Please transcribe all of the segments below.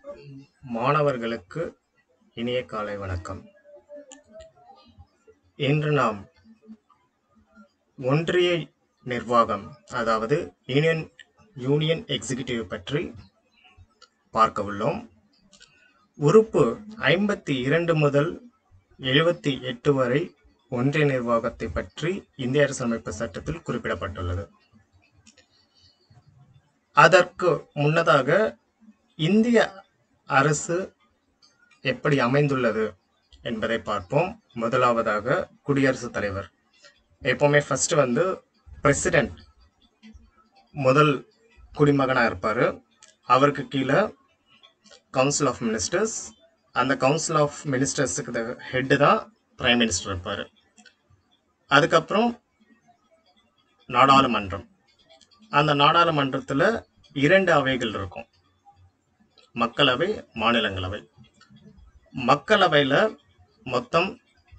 மாணவர்களுக்கு இனிய காலை வணக்கம் இன்று நாம் ஒன்றிய நிர்வாகம் அதாவது யூனியன் யூனியன் எக்ஸிகியூட்டிவ் பற்றி பார்க்க உள்ளோம் உறுப்பு ஐம்பத்தி இரண்டு முதல் எழுபத்தி எட்டு வரை ஒன்றிய நிர்வாகத்தை பற்றி இந்திய அரசியலமைப்பு சட்டத்தில் குறிப்பிடப்பட்டுள்ளது அதற்கு முன்னதாக இந்திய அரசு எப்படி அமைந்துள்ளது என்பதை பார்ப்போம் முதலாவதாக குடியரசுத் தலைவர் எப்பவுமே ஃபர்ஸ்ட் வந்து பிரசிடென்ட் முதல் குடிமகனாக இருப்பார் அவருக்கு கீழே கவுன்சில் ஆஃப் மினிஸ்டர்ஸ் அந்த கவுன்சில் ஆஃப் மினிஸ்டர்ஸுக்கு ஹெட்டு தான் பிரைம் மினிஸ்டர் இருப்பார் அதுக்கப்புறம் நாடாளுமன்றம் அந்த நாடாளுமன்றத்தில் இரண்டு அவைகள் இருக்கும் மக்களவை மாநிலங்களவை மக்களவையில் மொத்தம்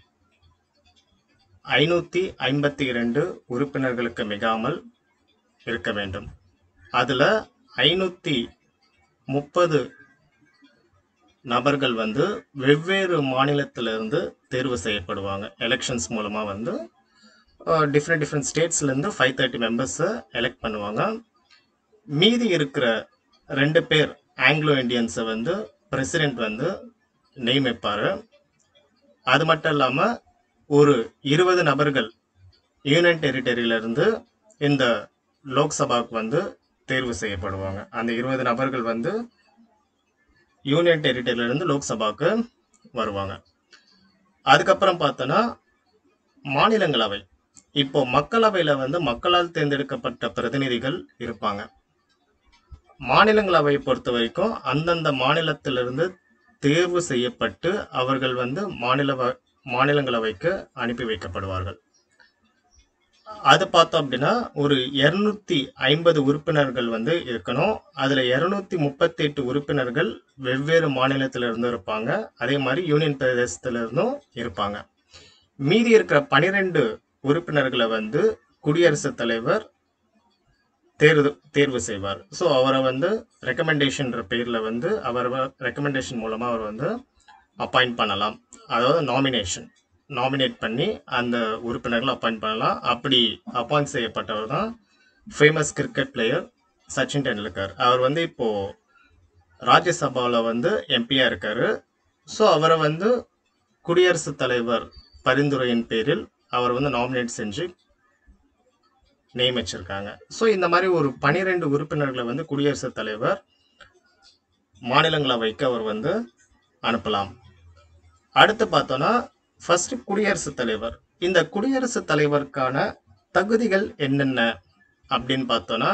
ஐநூற்றி ஐம்பத்தி இரண்டு உறுப்பினர்களுக்கு மிகாமல் இருக்க வேண்டும் அதில் ஐநூற்றி முப்பது நபர்கள் வந்து வெவ்வேறு மாநிலத்திலிருந்து தேர்வு செய்யப்படுவாங்க எலெக்ஷன்ஸ் மூலமாக வந்து டிஃப்ரெண்ட் டிஃப்ரெண்ட் ஸ்டேட்ஸ்லேருந்து ஃபைவ் தேர்ட்டி மெம்பர்ஸை எலெக்ட் பண்ணுவாங்க மீதி இருக்கிற ரெண்டு பேர் ஆங்கிலோ இண்டியன்ஸை வந்து பிரசிடென்ட் வந்து நியமிப்பார் அது மட்டும் இல்லாமல் ஒரு இருபது நபர்கள் யூனியன் டெரிட்டரியிலிருந்து இந்த லோக்சபாவுக்கு வந்து தேர்வு செய்யப்படுவாங்க அந்த இருபது நபர்கள் வந்து யூனியன் டெரிட்டரியிலிருந்து லோக்சபாவுக்கு வருவாங்க அதுக்கப்புறம் பார்த்தோன்னா மாநிலங்களவை இப்போ மக்களவையில் வந்து மக்களால் தேர்ந்தெடுக்கப்பட்ட பிரதிநிதிகள் இருப்பாங்க மாநிலங்களவையை பொறுத்த வரைக்கும் அந்தந்த மாநிலத்திலிருந்து தேர்வு செய்யப்பட்டு அவர்கள் வந்து மாநில மாநிலங்களவைக்கு அனுப்பி வைக்கப்படுவார்கள் அது பார்த்தோம் அப்படின்னா ஒரு இருநூத்தி ஐம்பது உறுப்பினர்கள் வந்து இருக்கணும் அதுல இருநூத்தி முப்பத்தி எட்டு உறுப்பினர்கள் வெவ்வேறு மாநிலத்திலிருந்து இருப்பாங்க அதே மாதிரி யூனியன் பிரதேசத்துல இருந்தும் இருப்பாங்க மீதி இருக்கிற பனிரெண்டு உறுப்பினர்களை வந்து குடியரசுத் தலைவர் தேர்வு தேர்வு செய்வார் ஸோ அவரை வந்து ரெக்கமெண்டேஷன்ற பேரில் வந்து அவர் ரெக்கமெண்டேஷன் மூலமாக அவர் வந்து அப்பாயிண்ட் பண்ணலாம் அதாவது நாமினேஷன் நாமினேட் பண்ணி அந்த உறுப்பினர்களை அப்பாயிண்ட் பண்ணலாம் அப்படி அப்பாயிண்ட் செய்யப்பட்டவர் தான் famous cricket player Sachin Tendulkar அவர் வந்து இப்போது ராஜ்யசபாவில் வந்து எம்பியாக இருக்கார் ஸோ அவரை வந்து குடியரசுத் தலைவர் பரிந்துரையின் பேரில் அவர் வந்து நாமினேட் செஞ்சு நியமிச்சிருக்காங்க ஸோ இந்த மாதிரி ஒரு பனிரெண்டு உறுப்பினர்களை வந்து குடியரசுத் தலைவர் மாநிலங்களவைக்கு அவர் வந்து அனுப்பலாம் அடுத்து பார்த்தோன்னா ஃபர்ஸ்ட் குடியரசுத் தலைவர் இந்த குடியரசுத் தலைவருக்கான தகுதிகள் என்னென்ன அப்படின்னு பார்த்தோன்னா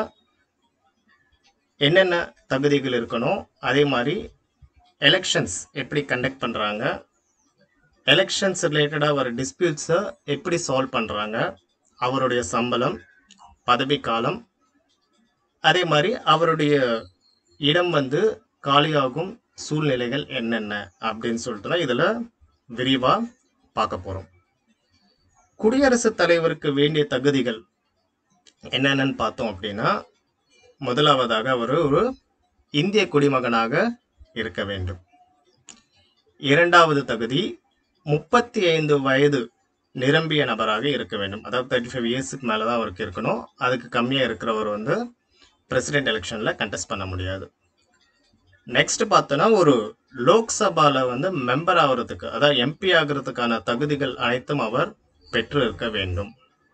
என்னென்ன தகுதிகள் இருக்கணும் அதே மாதிரி எலெக்ஷன்ஸ் எப்படி கண்டக்ட் பண்ணுறாங்க எலெக்ஷன்ஸ் ரிலேட்டடாக வர டிஸ்பியூட்ஸை எப்படி சால்வ் பண்ணுறாங்க அவருடைய சம்பளம் பதவி காலம் அதே மாதிரி அவருடைய இடம் வந்து காலியாகும் சூழ்நிலைகள் என்னென்ன அப்படின்னு சொல்லிட்டு தான் இதில் விரிவாக பார்க்க போகிறோம் குடியரசுத் தலைவருக்கு வேண்டிய தகுதிகள் என்னென்னு பார்த்தோம் அப்படின்னா முதலாவதாக அவர் ஒரு இந்திய குடிமகனாக இருக்க வேண்டும் இரண்டாவது தகுதி முப்பத்தி ஐந்து வயது நிரம்பிய நபராக இருக்க வேண்டும் அதாவது தேர்ட்டி ஃபைவ் இயர்ஸுக்கு மேலே தான் அவருக்கு இருக்கணும் அதுக்கு கம்மியாக இருக்கிறவர் வந்து பிரசிடென்ட் எலெக்ஷனில் கண்டெஸ்ட் பண்ண முடியாது நெக்ஸ்ட் பார்த்தோன்னா ஒரு லோக்சபாவில் வந்து மெம்பர் ஆகிறதுக்கு அதாவது எம்பி ஆகிறதுக்கான தகுதிகள் அனைத்தும் அவர் பெற்று இருக்க வேண்டும்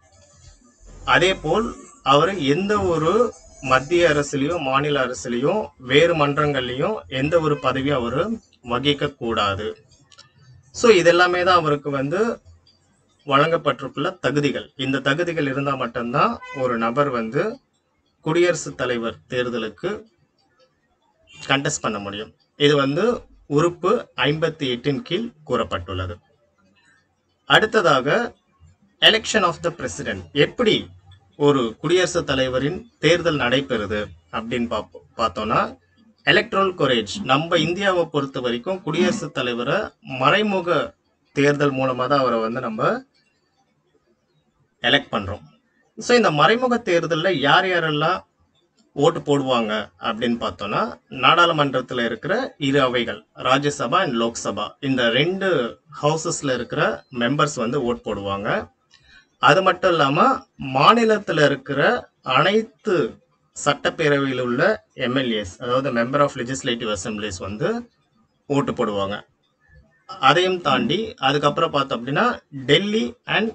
அதே போல் அவர் எந்த ஒரு மத்திய அரசுலையும் மாநில அரசுலையும் வேறு மன்றங்கள்லையும் எந்த ஒரு பதவியும் அவர் வகிக்க கூடாது ஸோ இதெல்லாமே தான் அவருக்கு வந்து வழங்கப்பட்டிருக்குள்ள தகுதிகள் இந்த தகுதிகள் இருந்தால் மட்டும்தான் ஒரு நபர் வந்து குடியரசுத் தலைவர் தேர்தலுக்கு கண்டெஸ்ட் பண்ண முடியும் இது வந்து உறுப்பு ஐம்பத்தி எட்டின் கீழ் கூறப்பட்டுள்ளது அடுத்ததாக எலெக்ஷன் ஆஃப் த பிரசிடென்ட் எப்படி ஒரு குடியரசுத் தலைவரின் தேர்தல் நடைபெறுது அப்படின்னு பார்ப்போம் பார்த்தோம்னா எலக்ட்ரல் கொரேஜ் நம்ம இந்தியாவை பொறுத்த வரைக்கும் குடியரசுத் தலைவரை மறைமுக தேர்தல் மூலமாக தான் அவரை வந்து நம்ம எலெக்ட் பண்ணுறோம் ஸோ இந்த மறைமுக தேர்தலில் யார் யாரெல்லாம் ஓட்டு போடுவாங்க அப்படின்னு பார்த்தோம்னா நாடாளுமன்றத்தில் இருக்கிற இரு அவைகள் ராஜ்யசபா அண்ட் லோக்சபா இந்த ரெண்டு ஹவுசஸ்ல இருக்கிற மெம்பர்ஸ் வந்து ஓட் போடுவாங்க அது மட்டும் இல்லாம மாநிலத்தில் இருக்கிற அனைத்து சட்டப்பேரவையில் உள்ள எம்எல்ஏஸ் அதாவது மெம்பர் ஆஃப் லெஜிஸ்லேட்டிவ் அசம்பிளிஸ் வந்து ஓட்டு போடுவாங்க அதையும் தாண்டி அதுக்கப்புறம் பார்த்தோம் அப்படின்னா டெல்லி அண்ட்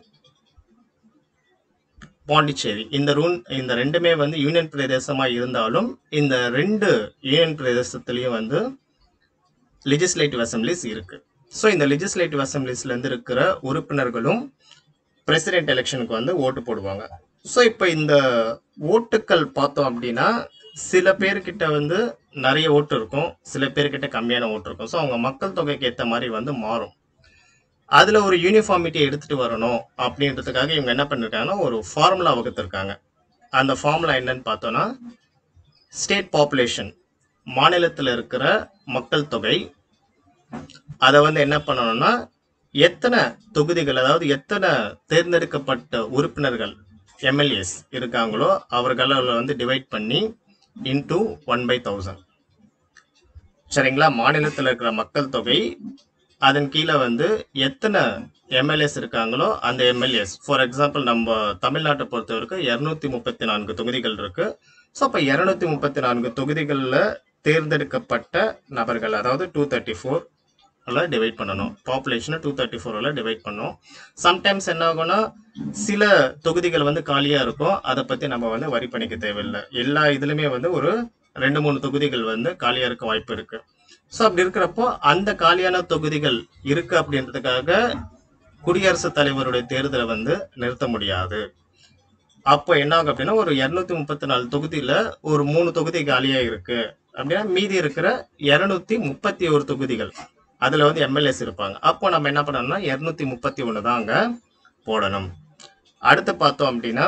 பாண்டிச்சேரி இந்த ரூன் இந்த ரெண்டுமே வந்து யூனியன் பிரதேசமா இருந்தாலும் இந்த ரெண்டு யூனியன் பிரதேசத்துலயும் வந்து லெஜிஸ்லேட்டிவ் அசம்பிளிஸ் இருக்கு ஸோ இந்த லெஜிஸ்லேட்டிவ் அசம்பிளிஸ்ல இருந்து இருக்கிற உறுப்பினர்களும் பிரசிடென்ட் எலெக்ஷனுக்கு வந்து ஓட்டு போடுவாங்க ஸோ இப்போ இந்த ஓட்டுக்கள் பார்த்தோம் அப்படின்னா சில பேர்கிட்ட வந்து நிறைய ஓட்டு இருக்கும் சில பேர்கிட்ட கம்மியான ஓட்டு இருக்கும் ஸோ அவங்க மக்கள் தொகைக்கு ஏற்ற மாதிரி வந்து மாறும் அதுல ஒரு யூனிஃபார்மிட்டியை எடுத்துட்டு வரணும் அப்படின்றதுக்காக இவங்க என்ன பண்ணிருக்காங்கன்னா ஒரு ஃபார்முலா வகுத்திருக்காங்க அந்த ஃபார்முலா என்னன்னு பார்த்தோம்னா ஸ்டேட் பாப்புலேஷன் மாநிலத்தில் இருக்கிற மக்கள் தொகை அதை வந்து என்ன பண்ணணும்னா எத்தனை தொகுதிகள் அதாவது எத்தனை தேர்ந்தெடுக்கப்பட்ட உறுப்பினர்கள் எம்எல்ஏஸ் இருக்காங்களோ அவர்களை வந்து டிவைட் பண்ணி இன்டூ ஒன் பை தௌசண்ட் சரிங்களா மாநிலத்தில் இருக்கிற மக்கள் தொகை அதன் கீழே வந்து எத்தனை எம்எல்ஏஸ் இருக்காங்களோ அந்த எம்எல்ஏஸ் ஃபார் எக்ஸாம்பிள் நம்ம தமிழ்நாட்டை பொறுத்த வரைக்கும் இரநூத்தி முப்பத்தி நான்கு தொகுதிகள் இருக்கு ஸோ அப்போ இரநூத்தி முப்பத்தி நான்கு தொகுதிகளில் தேர்ந்தெடுக்கப்பட்ட நபர்கள் அதாவது டூ தேர்ட்டி ஃபோர் டிவைட் பண்ணணும் பாப்புலேஷனை டூ தேர்ட்டி ஃபோரில் டிவைட் பண்ணணும் சம்டைம்ஸ் என்ன ஆகும்னா சில தொகுதிகள் வந்து காலியாக இருக்கும் அதை பற்றி நம்ம வந்து வரி பண்ணிக்க தேவையில்லை எல்லா இதுலையுமே வந்து ஒரு ரெண்டு மூணு தொகுதிகள் வந்து காலியாக இருக்க வாய்ப்பு இருக்கு ஸோ அப்படி இருக்கிறப்போ அந்த காலியான தொகுதிகள் இருக்கு அப்படின்றதுக்காக குடியரசுத் தலைவருடைய தேர்தலை வந்து நிறுத்த முடியாது அப்போ என்ன ஆகும் அப்படின்னா ஒரு இருநூத்தி முப்பத்தி நாலு தொகுதியில ஒரு மூணு தொகுதி காலியா இருக்கு அப்படின்னா மீதி இருக்கிற இருநூத்தி முப்பத்தி ஒரு தொகுதிகள் அதுல வந்து எம்எல்ஏஸ் இருப்பாங்க அப்போ நம்ம என்ன பண்ணணும்னா இருநூத்தி முப்பத்தி ஒன்று தான் அங்க போடணும் அடுத்து பார்த்தோம் அப்படின்னா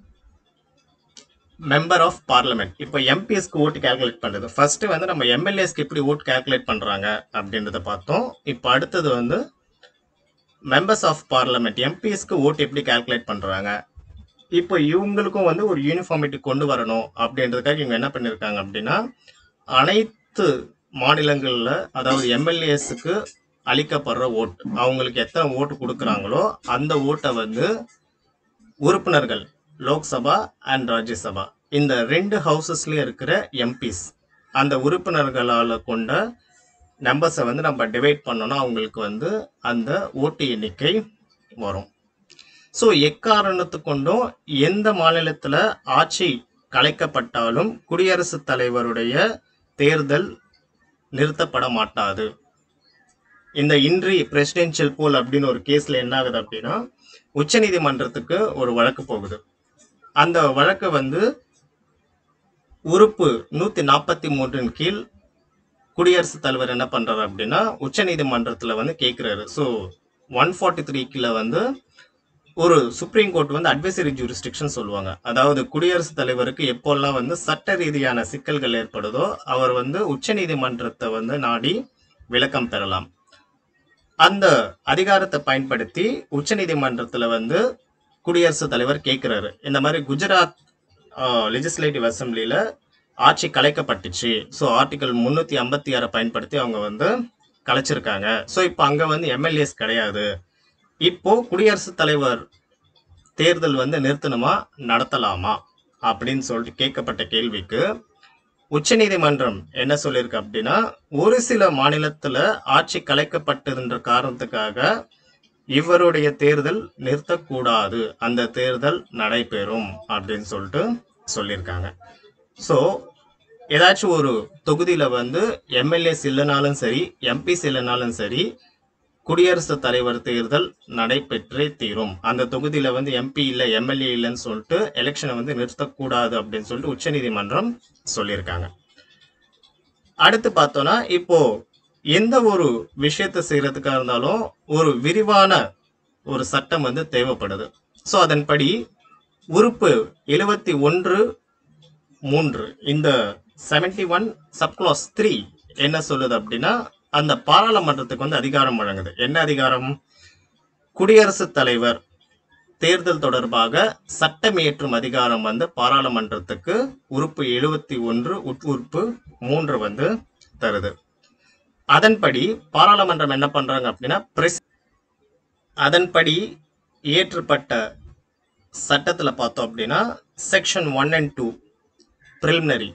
மெம்பர் ஆஃப் பார்லிமெண்ட் இப்போ எம்பிஎஸ்க்கு ஓட்டு கால்குலேட் பண்றது ஃபர்ஸ்ட் வந்து நம்ம எம்எல்ஏஸ்க்கு எப்படி ஓட் கால்குலேட் பண்றாங்க அப்படின்றத பார்த்தோம் இப்போ அடுத்தது வந்து மெம்பர்ஸ் ஆஃப் பார்லிமெண்ட் எம்பிஎஸ்க்கு ஓட்டு எப்படி கால்குலேட் பண்றாங்க இப்போ இவங்களுக்கும் வந்து ஒரு யூனிஃபார்மிட்டி கொண்டு வரணும் அப்படின்றதுக்காக இவங்க என்ன பண்ணியிருக்காங்க அப்படின்னா அனைத்து மாநிலங்கள்ல அதாவது எம்எல்ஏஸுக்கு அளிக்கப்படுற ஓட்டு அவங்களுக்கு எத்தனை ஓட்டு கொடுக்குறாங்களோ அந்த ஓட்டை வந்து உறுப்பினர்கள் லோக்சபா அண்ட் ராஜ்யசபா இந்த ரெண்டு ஹவுசஸ்லயும் இருக்கிற எம்பிஸ் அந்த உறுப்பினர்களால கொண்ட நம்பர்ஸை வந்து நம்ம டிவைட் பண்ணோம்னா அவங்களுக்கு வந்து அந்த ஓட்டு எண்ணிக்கை வரும் ஸோ எக்காரணத்து கொண்டும் எந்த மாநிலத்துல ஆட்சி கலைக்கப்பட்டாலும் குடியரசுத் தலைவருடைய தேர்தல் நிறுத்தப்பட மாட்டாது இந்த இன்றி பிரசிடென்ஷியல் போல் அப்படின்னு ஒரு கேஸ்ல என்ன ஆகுது அப்படின்னா உச்சநீதிமன்றத்துக்கு ஒரு வழக்கு போகுது அந்த வழக்கு வந்து உறுப்பு நூத்தி நாற்பத்தி மூன்றின் கீழ் குடியரசுத் தலைவர் என்ன பண்றாரு அப்படின்னா உச்சநீதிமன்றத்துல வந்து கேட்கிறாரு ஸோ ஒன் ஃபார்ட்டி த்ரீ கீழே வந்து ஒரு சுப்ரீம் கோர்ட் வந்து அட்வைசரி ஜூரிஸ்டிக்ஷன் சொல்லுவாங்க அதாவது குடியரசுத் தலைவருக்கு எப்போல்லாம் வந்து சட்ட ரீதியான சிக்கல்கள் ஏற்படுதோ அவர் வந்து உச்சநீதிமன்றத்தை வந்து நாடி விளக்கம் பெறலாம் அந்த அதிகாரத்தை பயன்படுத்தி உச்சநீதிமன்றத்துல வந்து குடியரசுத் தலைவர் கேட்கிறாரு இந்த மாதிரி குஜராத் லெஜிஸ்லேட்டிவ் அசம்பிளில ஆட்சி கலைக்கப்பட்டுச்சு ஸோ ஆர்டிகல் முன்னூத்தி ஐம்பத்தி ஆறை பயன்படுத்தி அவங்க வந்து கலைச்சிருக்காங்க ஸோ இப்போ அங்க வந்து எம்எல்ஏஸ் கிடையாது இப்போ குடியரசுத் தலைவர் தேர்தல் வந்து நிறுத்தணுமா நடத்தலாமா அப்படின்னு சொல்லிட்டு கேட்கப்பட்ட கேள்விக்கு உச்சநீதிமன்றம் என்ன சொல்லியிருக்கு அப்படின்னா ஒரு சில மாநிலத்துல ஆட்சி கலைக்கப்பட்டதுன்ற காரணத்துக்காக இவருடைய தேர்தல் நிறுத்தக்கூடாது அந்த தேர்தல் நடைபெறும் அப்படின்னு சொல்லிட்டு சொல்லியிருக்காங்க ஸோ ஏதாச்சும் ஒரு தொகுதியில வந்து எம்எல்ஏஸ் இல்லைனாலும் சரி எம்பிஸ் இல்லைனாலும் சரி குடியரசுத் தலைவர் தேர்தல் நடைபெற்றே தீரும் அந்த தொகுதியில வந்து எம்பி இல்ல எம்எல்ஏ இல்லைன்னு சொல்லிட்டு எலெக்ஷனை வந்து நிறுத்தக்கூடாது அப்படின்னு சொல்லிட்டு உச்சநீதிமன்றம் சொல்லியிருக்காங்க அடுத்து பார்த்தோம்னா இப்போ எந்த ஒரு விஷயத்தை செய்யறதுக்கா இருந்தாலும் ஒரு விரிவான ஒரு சட்டம் வந்து தேவைப்படுது ஸோ அதன்படி உறுப்பு எழுபத்தி ஒன்று மூன்று இந்த செவன்டி ஒன் சப்க்ளாஸ் த்ரீ என்ன சொல்லுது அப்படின்னா அந்த பாராளுமன்றத்துக்கு வந்து அதிகாரம் வழங்குது என்ன அதிகாரம் குடியரசுத் தலைவர் தேர்தல் தொடர்பாக சட்டம் இயற்றும் அதிகாரம் வந்து பாராளுமன்றத்துக்கு உறுப்பு எழுபத்தி ஒன்று உட்உறுப்பு மூன்று வந்து தருது அதன்படி பாராளுமன்றம் என்ன பண்றாங்க அப்படின்னா பிரஸ் அதன்படி இயற்றப்பட்ட சட்டத்துல பார்த்தோம் அப்படின்னா section one and two preliminary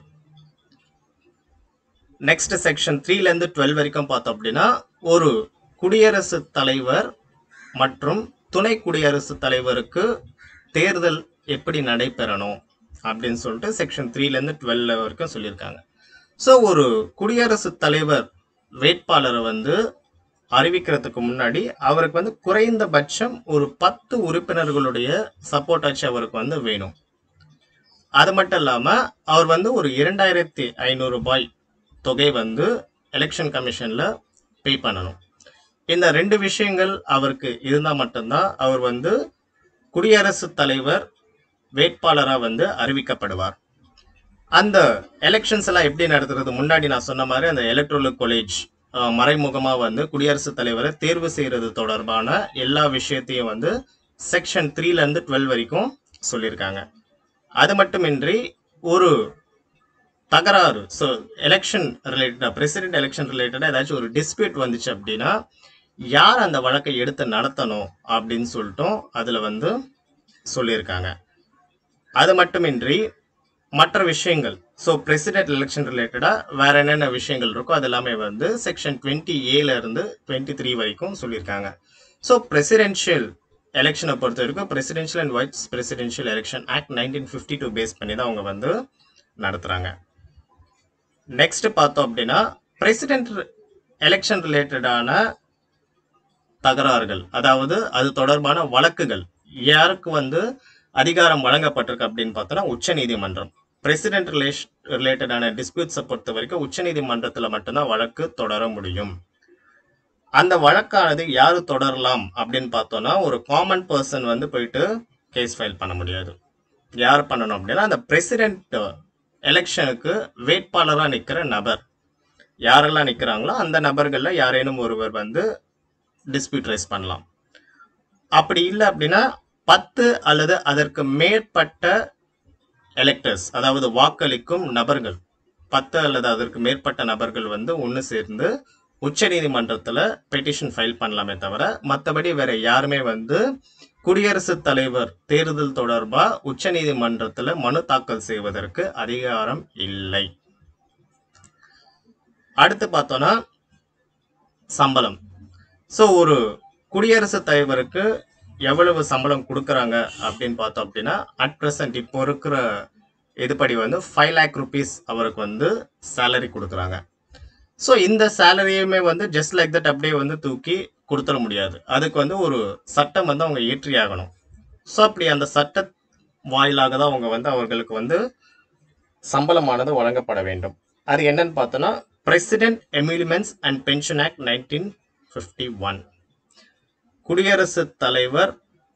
next section த்ரீல இருந்து டுவெல் வரைக்கும் பார்த்தோம் அப்படின்னா ஒரு குடியரசுத் தலைவர் மற்றும் துணை குடியரசுத் தலைவருக்கு தேர்தல் எப்படி நடைபெறணும் அப்படின்னு சொல்லிட்டு செக்ஷன் த்ரீல இருந்து டுவெல் வரைக்கும் சொல்லியிருக்காங்க ஸோ ஒரு குடியரசுத் தலைவர் வேட்பாளரை வந்து அறிவிக்கிறதுக்கு முன்னாடி அவருக்கு வந்து குறைந்தபட்சம் ஒரு பத்து உறுப்பினர்களுடைய சப்போர்ட் ஆச்சு அவருக்கு வந்து வேணும் அது மட்டும் இல்லாம அவர் வந்து ஒரு இரண்டாயிரத்தி ஐநூறு ரூபாய் தொகை வந்து எலெக்ஷன் கமிஷன்ல பே பண்ணணும் இந்த ரெண்டு விஷயங்கள் அவருக்கு இருந்தால் மட்டும்தான் அவர் வந்து குடியரசுத் தலைவர் வேட்பாளராக வந்து அறிவிக்கப்படுவார் அந்த எலெக்ஷன்ஸ் எல்லாம் எப்படி நடத்துறது முன்னாடி நான் சொன்ன மாதிரி அந்த எலக்ட்ரல் காலேஜ் மறைமுகமாக வந்து குடியரசுத் தலைவரை தேர்வு செய்யறது தொடர்பான எல்லா விஷயத்தையும் வந்து செக்ஷன் த்ரீல இருந்து டுவெல் வரைக்கும் சொல்லியிருக்காங்க அது மட்டுமின்றி ஒரு தகராறு ஸோ எலெக்ஷன் ரிலேட்டடாக பிரசிடென்ட் எலெக்ஷன் ரிலேட்டடாக ஏதாச்சும் ஒரு டிஸ்பியூட் வந்துச்சு அப்படின்னா யார் அந்த வழக்கை எடுத்து நடத்தணும் அப்படின்னு சொல்லிட்டும் அதில் வந்து சொல்லியிருக்காங்க அது மட்டுமின்றி மற்ற விஷயங்கள் ஸோ பிரசிடென்ட் எலெக்ஷன் ரிலேட்டடாக வேற என்னென்ன விஷயங்கள் இருக்கோ அது எல்லாமே வந்து செக்ஷன் டுவெண்ட்டி ஏல இருந்து டுவெண்ட்டி த்ரீ வரைக்கும் சொல்லியிருக்காங்க ஸோ பிரசிடென்ஷியல் எலெக்ஷனை பொறுத்த வரைக்கும் presidential and vice presidential election act nineteen fifty two base பண்ணி தான் அவங்க வந்து நடத்துகிறாங்க நெக்ஸ்ட் பார்த்தோம் அப்படின்னா பிரசிடென்ட் எலெக்ஷன் ரிலேட்டடான தகராறுகள் அதாவது அது தொடர்பான வழக்குகள் யாருக்கு வந்து அதிகாரம் வழங்கப்பட்டிருக்கு அப்படின்னு பார்த்தோம்னா உச்ச நீதிமன்றம் பிரசிடென்ட் ரிலேஷன் ரிலேட்டடான டிஸ்பியூட்ஸை பொறுத்த வரைக்கும் உச்ச நீதிமன்றத்தில் மட்டும்தான் வழக்கு தொடர முடியும் அந்த வழக்கானது யாரு தொடரலாம் அப்படின்னு பார்த்தோம்னா ஒரு காமன் பர்சன் வந்து போயிட்டு கேஸ் ஃபைல் பண்ண முடியாது யார் பண்ணணும் அப்படின்னா அந்த பிரசிடென்ட் எலெக்ஷனுக்கு வேட்பாளராக நிற்கிற நபர் யாரெல்லாம் நிற்கிறாங்களோ அந்த நபர்களில் யாரேனும் ஒருவர் வந்து டிஸ்பியூட் ரைஸ் பண்ணலாம் அப்படி இல்லை அப்படின்னா பத்து அல்லது அதற்கு மேற்பட்ட எலெக்டர்ஸ் அதாவது வாக்களிக்கும் நபர்கள் பத்து அல்லது அதற்கு மேற்பட்ட நபர்கள் வந்து ஒன்று சேர்ந்து உச்ச நீதிமன்றத்தில் பெட்டிஷன் ஃபைல் பண்ணலாமே தவிர மற்றபடி வேற யாருமே வந்து குடியரசுத் தலைவர் தேர்தல் தொடர்பா உச்ச நீதிமன்றத்தில் மனு தாக்கல் செய்வதற்கு அதிகாரம் இல்லை அடுத்து பார்த்தோம்னா சம்பளம் ஸோ ஒரு குடியரசுத் தலைவருக்கு எவ்வளவு சம்பளம் கொடுக்குறாங்க அப்படின்னு பார்த்தோம் அப்படின்னா அட் ப்ரெசன்ட் இப்போ இருக்கிற இதுபடி வந்து ஃபைவ் லேக் ருபீஸ் அவருக்கு வந்து சேலரி கொடுக்குறாங்க ஸோ இந்த சேலரியுமே வந்து ஜஸ்ட் லைக் தட் அப்படியே வந்து தூக்கி கொடுத்துட முடியாது அதுக்கு வந்து ஒரு சட்டம் வந்து அவங்க இயற்றி ஆகணும் ஸோ அப்படி அந்த சட்ட வாயிலாக தான் அவங்க வந்து அவர்களுக்கு வந்து சம்பளமானது வழங்கப்பட வேண்டும் அது என்னன்னு பார்த்தோன்னா president emoluments and pension act nineteen fifty one குடியரசுத் தலைவர்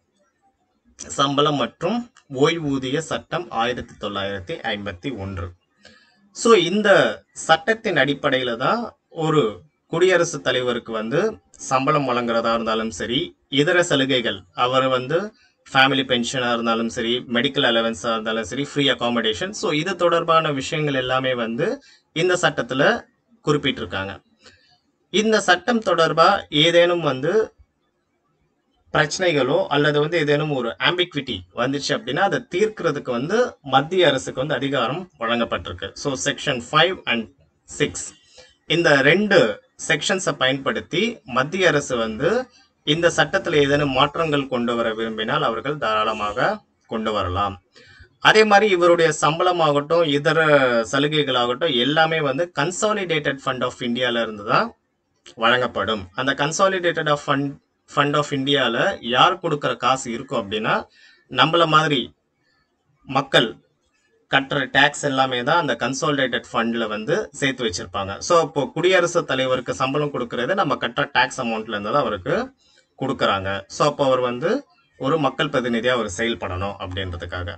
சம்பளம் மற்றும் ஓய்வூதிய சட்டம் ஆயிரத்தி தொள்ளாயிரத்தி ஐம்பத்தி ஒன்று ஸோ இந்த சட்டத்தின் அடிப்படையில் தான் ஒரு குடியரசுத் தலைவருக்கு வந்து சம்பளம் வழங்குறதா இருந்தாலும் சரி இதர சலுகைகள் அவர் வந்து ஃபேமிலி பென்ஷனாக இருந்தாலும் சரி மெடிக்கல் அலவன்ஸாக இருந்தாலும் சரி ஃப்ரீ அகாமடேஷன் ஸோ இது தொடர்பான விஷயங்கள் எல்லாமே வந்து இந்த சட்டத்தில் குறிப்பிட்டிருக்காங்க இந்த சட்டம் தொடர்பாக ஏதேனும் வந்து பிரச்சனைகளோ அல்லது வந்து ஏதேனும் ஒரு ஆம்பிக்விட்டி வந்துச்சு அப்படின்னா அதை தீர்க்கிறதுக்கு வந்து மத்திய அரசுக்கு வந்து அதிகாரம் வழங்கப்பட்டிருக்கு so section five and six இந்த ரெண்டு செக்ஷன்ஸை பயன்படுத்தி மத்திய அரசு வந்து இந்த சட்டத்தில் ஏதேனும் மாற்றங்கள் கொண்டு வர விரும்பினால் அவர்கள் தாராளமாக கொண்டு வரலாம் அதே மாதிரி இவருடைய சம்பளமாகட்டும் இதர சலுகைகளாகட்டும் எல்லாமே வந்து கன்சாலிடேட்டட் ஃபண்ட் ஆஃப் இந்தியால இருந்து தான் வழங்கப்படும் அந்த consolidated of fund fund of இந்தியாவில் யார் கொடுக்குற காசு இருக்கும் அப்படின்னா நம்மள மாதிரி மக்கள் கட்டுற டேக்ஸ் எல்லாமே தான் அந்த கன்சாலிடேட்டட் ஃபண்டில் வந்து சேர்த்து வச்சிருப்பாங்க ஸோ இப்போ குடியரசுத் தலைவருக்கு சம்பளம் கொடுக்கறது நம்ம கட்டுற டேக்ஸ் அமௌண்ட்ல இருந்து தான் அவருக்கு கொடுக்குறாங்க ஸோ அப்போ அவர் வந்து ஒரு மக்கள் பிரதிநிதியாக அவர் செயல்படணும் அப்படின்றதுக்காக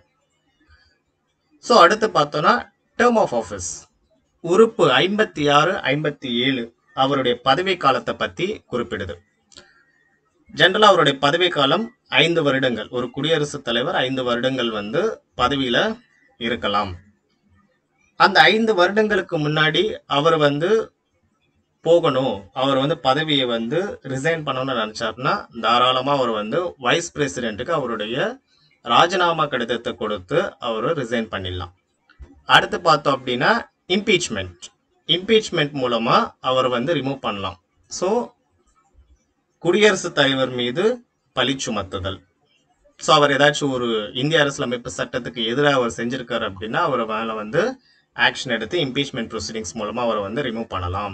ஸோ அடுத்து பார்த்தோன்னா டேர்ம் ஆஃப் ஆஃபீஸ் உறுப்பு ஐம்பத்தி ஆறு ஐம்பத்தி ஏழு அவருடைய பதவி காலத்தை பற்றி குறிப்பிடுது ஜென்ரலாக அவருடைய பதவி காலம் ஐந்து வருடங்கள் ஒரு குடியரசுத் தலைவர் ஐந்து வருடங்கள் வந்து பதவியில இருக்கலாம் அந்த ஐந்து வருடங்களுக்கு முன்னாடி அவர் வந்து போகணும் அவர் வந்து பதவியை வந்து ரிசைன் பண்ணணும்னு நினைச்சாருன்னா தாராளமா அவர் வந்து வைஸ் பிரசிடென்ட்டுக்கு அவருடைய ராஜினாமா கடிதத்தை கொடுத்து அவர் ரிசைன் பண்ணிடலாம் அடுத்து பார்த்தோம் அப்படின்னா இம்பீச்மெண்ட் இம்பீச்மெண்ட் மூலமா அவர் வந்து ரிமூவ் பண்ணலாம் ஸோ குடியரசுத் தலைவர் மீது பழி சுமத்துதல் ஸோ அவர் ஏதாச்சும் ஒரு இந்திய அரசியலமைப்பு சட்டத்துக்கு எதிராக அவர் செஞ்சிருக்காரு அப்படின்னா அவர் மேலே வந்து ஆக்ஷன் எடுத்து இம்பீச்மெண்ட் ப்ரொசீடிங்ஸ் மூலமா அவரை வந்து ரிமூவ் பண்ணலாம்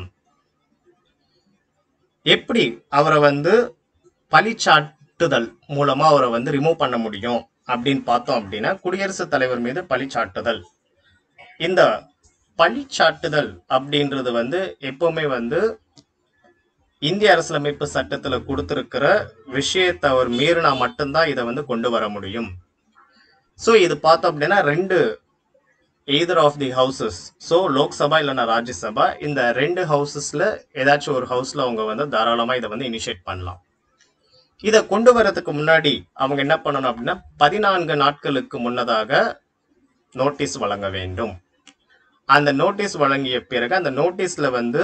எப்படி அவரை வந்து பழிச்சாட்டுதல் மூலமா அவரை வந்து ரிமூவ் பண்ண முடியும் அப்படின்னு பார்த்தோம் அப்படின்னா குடியரசுத் தலைவர் மீது பழிச்சாட்டுதல் இந்த பழிச்சாட்டுதல் அப்படின்றது வந்து எப்பவுமே வந்து இந்திய அரசியலமைப்பு சட்டத்துல கொடுத்திருக்கிற விஷயத்தை அவர் மீறினா மட்டும்தான் இதை வந்து கொண்டு வர முடியும் ஸோ இது பார்த்தோம் அப்படின்னா ரெண்டு either of the houses so Lok Sabha இல்லைன்னா ராஜ்யசபா இந்த ரெண்டு ஹவுசஸ்ல ஏதாச்சும் ஒரு ஹவுஸ்ல அவங்க வந்து தாராளமா இதை வந்து இனிஷியேட் பண்ணலாம் இதை கொண்டு வரதுக்கு முன்னாடி அவங்க என்ன பண்ணணும் அப்படின்னா பதினான்கு நாட்களுக்கு முன்னதாக நோட்டீஸ் வழங்க வேண்டும் அந்த நோட்டீஸ் வழங்கிய பிறகு அந்த நோட்டீஸ்ல வந்து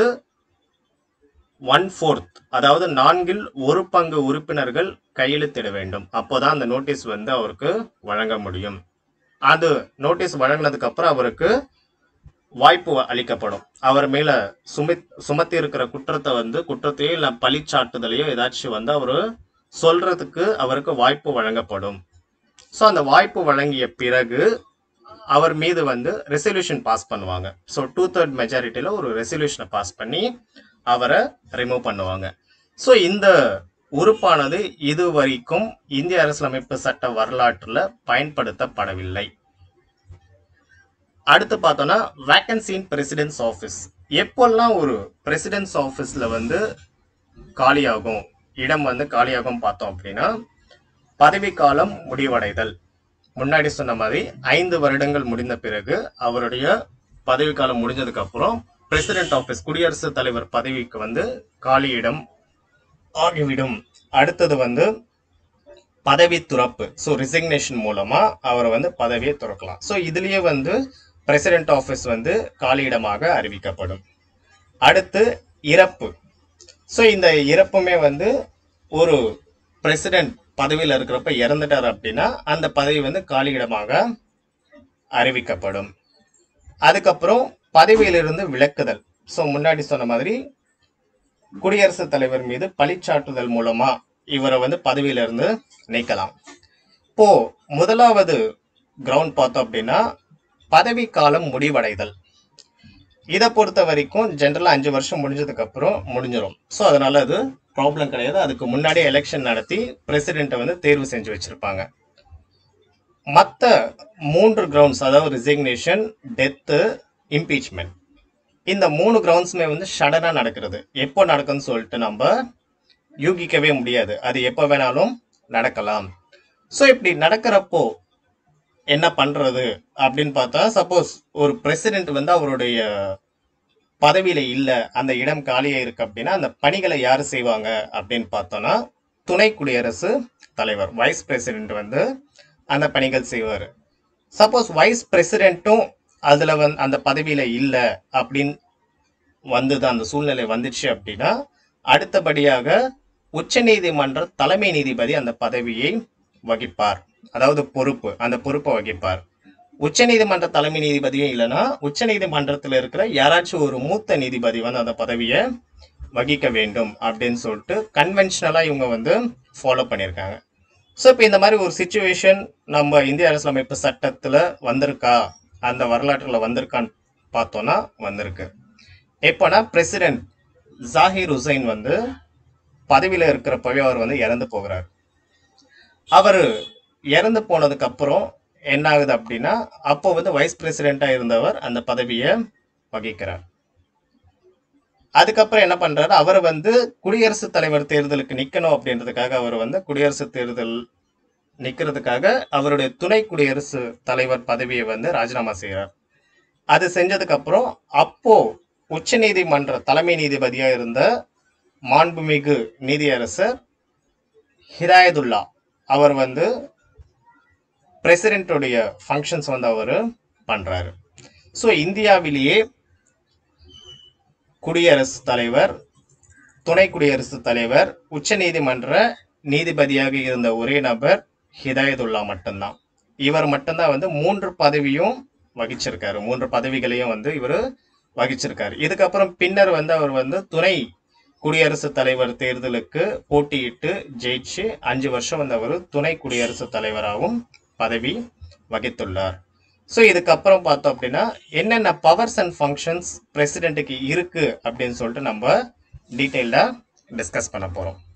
ஒன் ஃபோர்த் அதாவது நான்கில் ஒரு பங்கு உறுப்பினர்கள் கையெழுத்திட வேண்டும் அப்போதான் அந்த நோட்டீஸ் வந்து அவருக்கு வழங்க முடியும் அது நோட்டீஸ் வழங்கினதுக்கு அப்புறம் அவருக்கு வாய்ப்பு அளிக்கப்படும் அவர் மேல சுமித் சுமத்தி இருக்கிற குற்றத்தை வந்து குற்றத்தையோ இல்ல பழிச்சாட்டுதலையோ ஏதாச்சும் வந்து அவரு சொல்றதுக்கு அவருக்கு வாய்ப்பு வழங்கப்படும் ஸோ அந்த வாய்ப்பு வழங்கிய பிறகு அவர் மீது வந்து ரெசல்யூஷன் பாஸ் பண்ணுவாங்க ஸோ டூ தேர்ட் மெஜாரிட்டியில் ஒரு ரெசல்யூஷனை பாஸ் பண்ணி அவரை ரிமூவ் பண்ணுவாங்க ஸோ இந்த உறுப்பானது இதுவரைக்கும் இந்திய அரசியலமைப்பு சட்ட வரலாற்றுல பயன்படுத்தப்படவில்லை அடுத்து பார்த்தோம்னா வேக்கன்சி இன் பிரசிடென்ட்ஸ் ஆஃபீஸ் எப்போல்லாம் ஒரு பிரசிடென்ட்ஸ் ஆஃபீஸ்ல வந்து காலியாகும் இடம் வந்து காலியாகும் பார்த்தோம் அப்படின்னா பதவிக்காலம் முடிவடைதல் முன்னாடி சொன்ன மாதிரி ஐந்து வருடங்கள் முடிந்த பிறகு அவருடைய பதவிக்காலம் முடிஞ்சதுக்கு அப்புறம் பிரசிடென்ட் ஆஃபீஸ் குடியரசுத் தலைவர் பதவிக்கு வந்து காலியிடம் ஆகிவிடும் அடுத்தது வந்து பதவி துறப்பு ஸோ ரிசிக்னேஷன் மூலமா அவரை வந்து பதவியை துறக்கலாம் ஸோ இதுலயே வந்து பிரசிடென்ட் ஆஃபீஸ் வந்து காலியிடமாக அறிவிக்கப்படும் அடுத்து இறப்பு ஸோ இந்த இறப்புமே வந்து ஒரு பிரசிடென்ட் பதவியில் இருக்கிறப்ப இறந்துட்டார் அப்படின்னா அந்த பதவி வந்து காலியிடமாக அறிவிக்கப்படும் அதுக்கப்புறம் பதவியிலிருந்து விலக்குதல் ஸோ முன்னாடி சொன்ன மாதிரி குடியரசுத் தலைவர் மீது பழிச்சாட்டுதல் மூலமா இவரை வந்து பதவியிலிருந்து நீக்கலாம் இப்போ முதலாவது கிரவுண்ட் பார்த்தோம் அப்படின்னா பதவி காலம் முடிவடைதல் இதை பொறுத்த வரைக்கும் ஜென்ரலாக அஞ்சு வருஷம் முடிஞ்சதுக்கு அப்புறம் முடிஞ்சிடும் ஸோ அதனால அது ப்ராப்ளம் கிடையாது அதுக்கு முன்னாடியே எலெக்ஷன் நடத்தி பிரசிடென்ட்டை வந்து தேர்வு செஞ்சு வச்சிருப்பாங்க மற்ற மூன்று கிரவுண்ட்ஸ் அதாவது ரிசிக்னேஷன் டெத்து இம்பீச்மெண்ட் இந்த மூணு கிரவுண்ட்ஸுமே வந்து சடனாக நடக்கிறது எப்போ நடக்கும்னு சொல்லிட்டு நம்ம யூகிக்கவே முடியாது அது எப்போ வேணாலும் நடக்கலாம் ஸோ இப்படி நடக்கிறப்போ என்ன பண்றது அப்படின்னு பார்த்தா சப்போஸ் ஒரு பிரசிடென்ட் வந்து அவருடைய பதவியில இல்ல அந்த இடம் காலியா இருக்கு அப்படின்னா அந்த பணிகளை யாரு செய்வாங்க அப்படின்னு பார்த்தோம்னா துணை குடியரசு தலைவர் வைஸ் பிரசிடென்ட் வந்து அந்த பணிகள் செய்வார் சப்போஸ் வைஸ் பிரசிடென்ட்டும் அதுல வந்து அந்த பதவியில இல்ல அப்படின்னு வந்தது அந்த சூழ்நிலை வந்துச்சு அப்படின்னா அடுத்தபடியாக உச்சநீதிமன்ற தலைமை நீதிபதி அந்த பதவியை வகிப்பார் அதாவது பொறுப்பு அந்த பொறுப்பை வகிப்பார் உச்சநீதிமன்ற தலைமை நீதிபதியும் இல்லைன்னா உச்சநீதிமன்றத்தில் இருக்கிற யாராச்சும் ஒரு மூத்த நீதிபதி வந்து அந்த பதவியை வகிக்க வேண்டும் அப்படின்னு சொல்லிட்டு கன்வென்ஷனலாக இவங்க வந்து ஃபாலோ பண்ணியிருக்காங்க ஸோ இப்போ இந்த மாதிரி ஒரு சுச்சுவேஷன் நம்ம இந்திய அரசியலமைப்பு சட்டத்தில் வந்திருக்கா அந்த வரலாற்றில் வந்திருக்கான்னு பார்த்தோன்னா வந்திருக்கு எப்போனா பிரசிடென்ட் ஜாகிர் ஹுசைன் வந்து பதவியில் இருக்கிறப்பவே அவர் வந்து இறந்து போகிறார் அவர் இறந்து போனதுக்கு அப்புறம் என்ன ஆகுது அப்படின்னா அப்போ வந்து வைஸ் பிரசிடென்ட்டா இருந்தவர் அந்த பதவியை வகிக்கிறார் அதுக்கப்புறம் என்ன பண்றாரு அவர் வந்து குடியரசுத் தலைவர் தேர்தலுக்கு நிக்கணும் அப்படின்றதுக்காக அவர் வந்து குடியரசுத் தேர்தல் நிக்கிறதுக்காக அவருடைய துணை குடியரசு தலைவர் பதவியை வந்து ராஜினாமா செய்கிறார் அது செஞ்சதுக்கு அப்புறம் அப்போ உச்சநீதிமன்ற தலைமை நீதிபதியா இருந்த மாண்புமிகு நீதியரசர் ஹிதாயதுல்லா அவர் வந்து பிரசிடென்ட்டுடைய ஃபங்க்ஷன்ஸ் வந்து அவர் பண்றாரு ஸோ இந்தியாவிலேயே குடியரசுத் தலைவர் துணை குடியரசுத் தலைவர் உச்சநீதிமன்ற நீதிபதியாக இருந்த ஒரே நபர் ஹிதாயதுல்லா மட்டும்தான் இவர் மட்டும்தான் வந்து மூன்று பதவியும் வகிச்சிருக்காரு மூன்று பதவிகளையும் வந்து இவர் வகிச்சிருக்காரு இதுக்கப்புறம் பின்னர் வந்து அவர் வந்து துணை குடியரசுத் தலைவர் தேர்தலுக்கு போட்டியிட்டு ஜெயிச்சு அஞ்சு வருஷம் வந்து அவர் துணை குடியரசுத் தலைவராகவும் பதவி வகித்துள்ளார் ஸோ இதுக்கப்புறம் பார்த்தோம் அப்படின்னா என்னென்ன பவர்ஸ் அண்ட் ஃபங்க்ஷன்ஸ் பிரசிடென்ட்டுக்கு இருக்கு அப்படின்னு சொல்லிட்டு நம்ம டீட்டெயில்டாக டிஸ்கஸ் பண்ண போகிறோம்